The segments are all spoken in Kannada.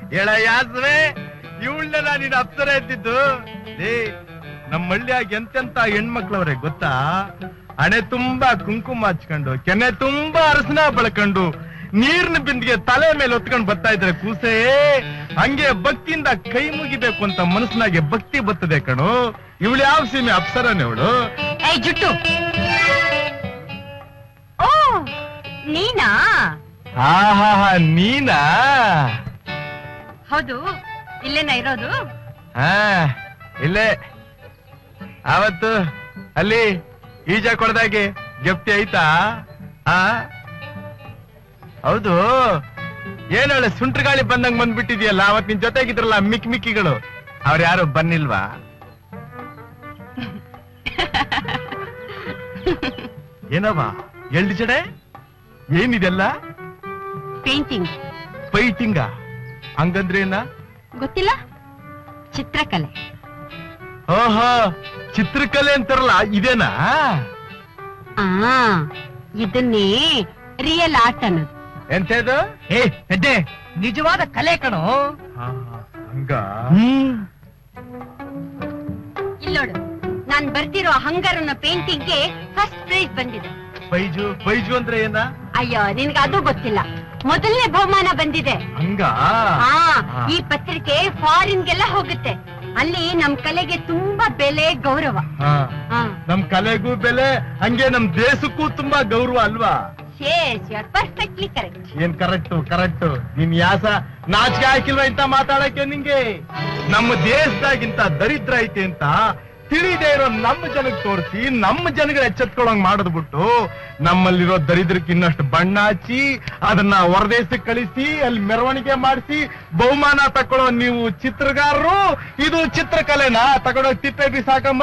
ಹೇಳ ಯಾಸ್ವೆ ಇವಳನ್ನ ನೀನು ಅಪ್ಸರ ಎದ್ದಿದ್ದು ಏ ನಮ್ಮ ಹಳ್ಳಿಯಾಗ ಎಂತೆಂತ ಹೆಣ್ಮಕ್ಳವ್ರೆ ಗೊತ್ತಾ ಹಣೆ ತುಂಬಾ ಕುಂಕುಮ ಹಚ್ಕೊಂಡು ಕೆನೆ ತುಂಬಾ ಅರಸನ ಬಳಕೊಂಡು ನೀರಿನ ಬಿಂದಿಗೆ ತಲೆ ಮೇಲೆ ಹೊತ್ಕೊಂಡು ಬರ್ತಾ ಇದ್ರೆ ಕೂಸೆ ಹಂಗೆ ಭಕ್ತಿಯಿಂದ ಕೈ ಮುಗಿಬೇಕು ಅಂತ ಮನಸ್ಸಿನಾಗೆ ಭಕ್ತಿ ಬರ್ತದೆ ಕಣು ಇವಳು ಯಾವ ಸೀಮೆ ಅಪ್ಸರನೇ ಅವಳು ಏಯ್ ಜುಟ್ಟು ಓ ನೀನಾ ಆಹಾ ನೀನಾ ಹೌದು ಇಲ್ಲೇನಾ ಇರೋದು ಹಾ ಇಲ್ಲೇ ಆವತ್ತು ಅಲ್ಲಿ ಈಜ ಕೊಡ್ದಾಗೆ ಜಪ್ತಿ ಆಯ್ತಾ ಆ ಹೌದು ಏನಳೆ ಸುಂಟ್ರ ಗಾಳಿ ಬಂದಂಗ್ ಬಂದ್ಬಿಟ್ಟಿದ್ಯಲ್ಲ ಅವತ್ ನಿನ್ ಜೊತೆಗಿದ್ರಲ್ಲ ಮಿಕ್ ಮಿಕ್ಕಿಗಳು ಅವ್ರು ಯಾರು ಬನ್ನಿಲ್ವಾ ಏನವ್ವ ಎಲ್ಡಿ ಜಡೆ ಏನಿದೆಲ್ಲ ಪೇಂಟಿಂಗ್ ಪೈಟಿಂಗ ಹಂಗಂದ್ರೇನ ಗೊತ್ತಿಲ್ಲ ಚಿತ್ರಕಲೆ ಓಹೋ ಚಿತ್ರಕಲೆ ಅಂತಾರಲ್ಲ ಇದೇನಾ ಆ ಇದನ್ನೇ ರಿಯಲ್ ಆರ್ಟ್ ಅನ್ನೋದು ಎಂತದು ಏ ಪೆದ್ದೆ ನಿಜವಾದ ಕಲೆ ಕಣೋ ಹಂಗ ಇಲ್ಲೋಡು ನಾನ್ ಬರ್ದಿರೋ ಹಂಗರ್ ಅನ್ನೋ ಪೇಂಟಿಂಗ್ಗೆ ಫಸ್ಟ್ ಪ್ರೈಸ್ ಬಂದಿದೆ ಬೈಜು ಬೈಜು ಅಂದ್ರೆ ಏನ ಅಯ್ಯೋ ನಿನ್ಗೆ ಅದು ಗೊತ್ತಿಲ್ಲ ಮೊದಲನೇ ಬಹುಮಾನ ಬಂದಿದೆ ಹಂಗ ಹಾ ಈ ಪತ್ರಿಕೆ ಫಾರಿನ್ಗೆಲ್ಲ ಹೋಗುತ್ತೆ ಅಲ್ಲಿ ನಮ್ ಕಲೆಗೆ ತುಂಬಾ ಬೆಲೆ ಗೌರವ ಹಾ. ಹಾ ನಮ್ ಕಲೆಗೂ ಬೆಲೆ ಹಂಗೆ ನಮ್ ದೇಶಕ್ಕೂ ತುಂಬಾ ಗೌರವ ಅಲ್ವಾ yes you are perfectly correct ಏನ್ ಕರೆಕ್ಟ್ ಕರೆಕ್ಟ್ ನಿನ್ ಯಾಸ ನಾಚಿಕೆ ಹಾಕಿಲ್ವಾ ಇಂತ ಮಾತಾಡಕ್ಕೆ ನಿಂಗೆ ನಮ್ಮ ದೇಶದಾಗಿಂತ ದರಿದ್ರ ಐತೆ ಅಂತ ತಿಳಿದೇ ಇರೋ ನಮ್ಮ ಜನಕ್ಕೆ ತೋರಿಸಿ ನಮ್ಮ ಜನಗಳ ಎಚ್ಚೆತ್ಕೊಳ್ಳಂಗ್ ಮಾಡೋದ್ ಬಿಟ್ಟು ನಮ್ಮಲ್ಲಿರೋ ದರಿದ್ರಕ್ಕೆ ಇನ್ನಷ್ಟು ಬಣ್ಣ ಹಚ್ಚಿ ಅದನ್ನ ಹೊರದೇಶಕ್ಕೆ ಕಳಿಸಿ ಅಲ್ಲಿ ಮೆರವಣಿಗೆ ಮಾಡಿಸಿ ಬಹುಮಾನ ತಕೊಳ್ಳೋ ನೀವು ಚಿತ್ರಗಾರರು ಇದು ಚಿತ್ರಕಲೆನಾ ತಗೊಂಡೋಗಿ ತಿಪ್ಪೆ ಬಿಸಾಕಂಬ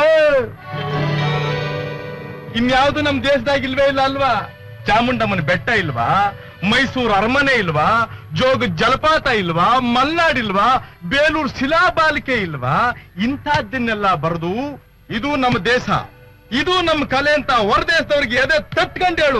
ಇನ್ಯಾವ್ದು ನಮ್ ದೇಶದಾಗ ಇಲ್ವೇ ಇಲ್ಲ ಅಲ್ವಾ ಚಾಮುಂಡಮ್ಮನ ಬೆಟ್ಟ ಇಲ್ವಾ ಮೈಸೂರು ಅರಮನೆ ಇಲ್ವಾ ಜೋಗ ಜಲಪಾತ ಇಲ್ವಾ ಮಲ್ನಾಡ್ ಇಲ್ವಾ ಬೇಲೂರು ಶಿಲಾಬಾಲಿಕೆ ಇಲ್ವಾ ಇಂಥದ್ದನ್ನೆಲ್ಲ ಬರೆದು ಇದು ನಮ್ಮ ದೇಶ ಇದು ನಮ್ಮ ಕಲೆ ಅಂತ ಹೊರದೇಶದವ್ರಿಗೆ ಎದೆ ತಟ್ಕೊಂಡ್ ಹೇಳು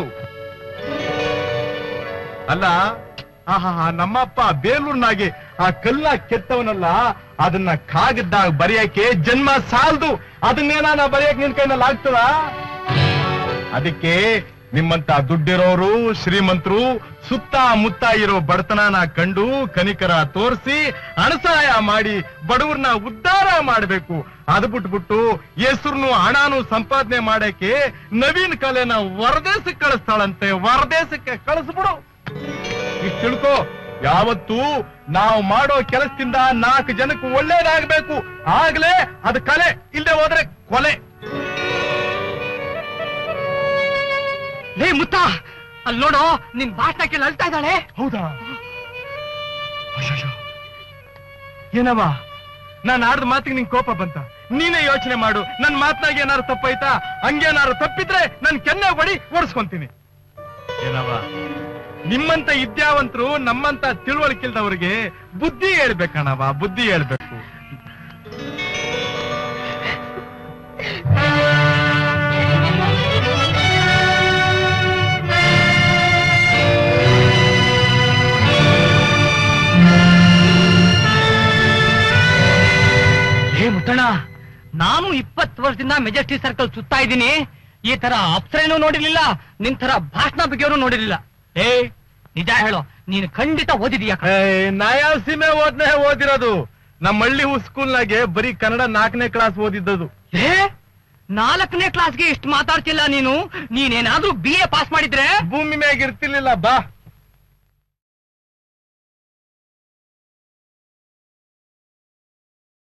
ಅಲ್ಲ ಆಹಾ ನಮ್ಮಪ್ಪ ಬೇಲೂರ್ನಾಗೆ ಆ ಕಲ್ಲ ಕೆತ್ತವನಲ್ಲ ಅದನ್ನ ಕಾಗದ್ದಾಗ ಬರೆಯಕ್ಕೆ ಜನ್ಮ ಸಾಲ್ದು ಅದನ್ನೇನ ಬರೆಯಕ್ ನಿನ್ ಕೈನಲ್ಲಿ ಆಗ್ತದ ಅದಕ್ಕೆ ನಿಮ್ಮಂತ ದುಡ್ಡಿರೋರು ಶ್ರೀಮಂತರು ಸುತ್ತ ಮುತ್ತ ಇರೋ ಬಡತನನ ಕಂಡು ಕನಿಕರ ತೋರಿಸಿ ಅಣಸಾಯ ಮಾಡಿ ಬಡವ್ರನ್ನ ಉದ್ಧಾರ ಮಾಡಬೇಕು ಅದು ಬಿಟ್ಬಿಟ್ಟು ಹೆಸರುನು ಹಣನು ಸಂಪಾದನೆ ಮಾಡಕ್ಕೆ ನವೀನ್ ಕಲೆನ ಹೊರದೇಶಕ್ಕೆ ಕಳಿಸ್ತಾಳಂತೆ ಹೊರದೇಶಕ್ಕೆ ಕಳಿಸ್ಬಿಡು ಇಷ್ಟ್ ತಿಳ್ಕೊ ಯಾವತ್ತು ನಾವು ಮಾಡೋ ಕೆಲಸದಿಂದ ನಾಲ್ಕು ಜನಕ್ಕೆ ಒಳ್ಳೇದಾಗ್ಬೇಕು ಆಗ್ಲೇ ಅದು ಕಲೆ ಇಲ್ಲದೆ ಹೋದ್ರೆ ಕೊಲೆ ಲೇ ಮುತ್ತ ಅಲ್ಲಿ ನೋಡೋ ನಿನ್ ಭಾಷಣ ಕೇಳಿ ಅಳ್ತಾ ಇದ್ದಾಳೆ ಹೌದಾ ಅಯ್ಯಯ್ಯೋ. ಏನವ್ವ ನಾನು ಆಡ್ದ ಮಾತಿಗೆ ನಿಂಗೆ ಕೋಪ ಬಂತ ನೀನೇ ಯೋಚನೆ ಮಾಡು ನನ್ ಮಾತ್ನಾಗ ಏನಾರು ತಪ್ಪಾಯ್ತಾ ಹಂಗೇನಾರು ತಪ್ಪಿದ್ರೆ ನನ್ ಕೆನ್ನೆ ಬಡಿ ಓಡಿಸ್ಕೊಂತೀನಿ ಏನವ್ವ ನಿಮ್ಮಂತ ವಿದ್ಯಾವಂತರು ನಮ್ಮಂತ ತಿಳುವಳಿಕಿಲ್ದವ್ರಿಗೆ ಬುದ್ಧಿ ಹೇಳ್ಬೇಕಣವ ಬುದ್ಧಿ ಹೇಳ್ಬೇಕು ಏ ಮುತ್ತಣ್ಣ ನಾನು ಇಪ್ಪತ್ತು ವರ್ಷದಿಂದ ಮೆಜೆಸ್ಟಿ ಸರ್ಕಲ್ ಸುತ್ತಾ ಇದ್ದೀನಿ ಈ ತರ ಅಪ್ಸರೇನೂ ನೋಡಿರ್ಲಿಲ್ಲ ನಿನ್ ತರ ಭಾಷಣ ಬಗ್ಗೆಯವರು ನೋಡಿರ್ಲಿಲ್ಲ ಏ ನಿಜ ಹೇಳೋ ನೀನು ಖಂಡಿತ ಓದಿದೀಯ ಕಣೋ. ಏಯ್, ನಾ ಯಾವ ಸೀಮೆ ಓದ್ನೆ ಓದಿರೋದು ನಮ್ಮ ಹಳ್ಳಿ ಸ್ಕೂಲ್ನಾಗೆ ಬರೀ ಕನ್ನಡ ನಾಲ್ಕನೇ ಕ್ಲಾಸ್ ಓದಿದ್ದದು ಏ ನಾಲ್ಕನೇ ಕ್ಲಾಸ್ಗೆ ಇಷ್ಟು ಮಾತಾಡ್ತಿಲ್ಲ ನೀನು ನೀನೇನಾದ್ರೂ ಬಿ ಎ ಪಾಸ್ ಮಾಡಿದ್ರೆ ಭೂಮಿ ಮ್ಯಾಗ ಇರ್ತಿರ್ಲಿಲ್ಲ ಬಾ